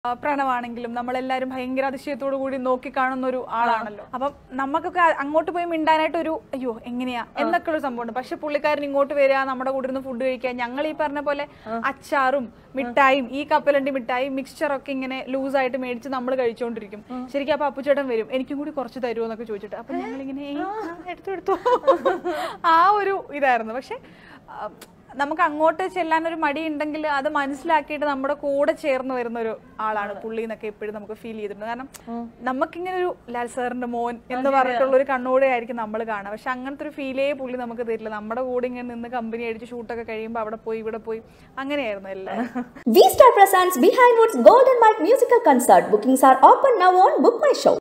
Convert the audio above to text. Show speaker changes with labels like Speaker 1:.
Speaker 1: ആ, പ്രണവാണെങ്കിലും നമ്മളെല്ലാരും ഭയങ്കര അതിശയത്തോടു കൂടി നോക്കി കാണുന്ന ഒരു ആളാണല്ലോ അപ്പം നമുക്കൊക്കെ അ- അങ്ങോട്ട് പോയി മിണ്ടാനായിട്ട് ഒരു അയ്യോ എങ്ങനെയാ എന്നൊക്കെ ഒരു സംഭവമുണ്ട് പക്ഷെ പുള്ളിക്കാരൻ ഇങ്ങോട്ട് വരിക നമ്മുടെ കൂടെ ഇരുന്ന് ഫുഡ് കഴിക്കുക ഞങ്ങൾ ഈ പറഞ്ഞ പോലെ അച്ചാറും മിഠായും ഈ കപ്പലണ്ടി മിഠായി മിക്സ്ചർ ഒക്കെ ഇങ്ങനെ ലൂസായിട്ട് മേടിച്ച് നമ്മൾ കഴിച്ചുകൊണ്ടിരിക്കും ശരിക്കും അപ്പൊ അപ്പുചേട്ടൻ വരും എനിക്കും കൂടി കുറച്ച് തരുമോ എന്നൊക്കെ ചോദിച്ചിട്ട് അപ്പൊ ഞങ്ങളിങ്ങനെ "ഏയ്, ആ, എടുത്തു എടുത്തു ആ ഒരു ഇതായിരുന്നു പക്ഷെ ആ, നമുക്ക് അങ്ങോട്ട് ചെല്ലാൻ ഒരു മടി ഉണ്ടെങ്കിൽ അത് മനസ്സിലാക്കിയിട്ട് നമ്മുടെ കൂടെ ചേർന്ന് വരുന്ന ഒരു ആളാണ് പുള്ളി എന്നൊക്കെ എപ്പോഴും നമുക്ക് ഫീൽ ചെയ്തിട്ടുണ്ട് കാരണം നമുക്കിങ്ങനെ ഒരു ലാൽ സാറിന്റെ മോൻ എന്ന് പറഞ്ഞിട്ടുള്ള ഒരു കണ്ണോടെ ആയിരിക്കും നമ്മൾ കാണുക പക്ഷെ അങ്ങനത്തെ ഒരു ഫീലേ പുള്ളി നമുക്ക് തരില്ല നമ്മുടെ കൂടെ ഇങ്ങനെ നിന്ന് കമ്പനി അടിച്ച് ഷൂട്ടൊക്കെ കഴിയുമ്പോൾ അവിടെ പോയി ഇവിടെ പോയി അങ്ങനെയായിരുന്നു എല്ലാം
Speaker 2: V Star presents Behind Woods Golden Mike musical concert. Bookings are open now on Book My Show.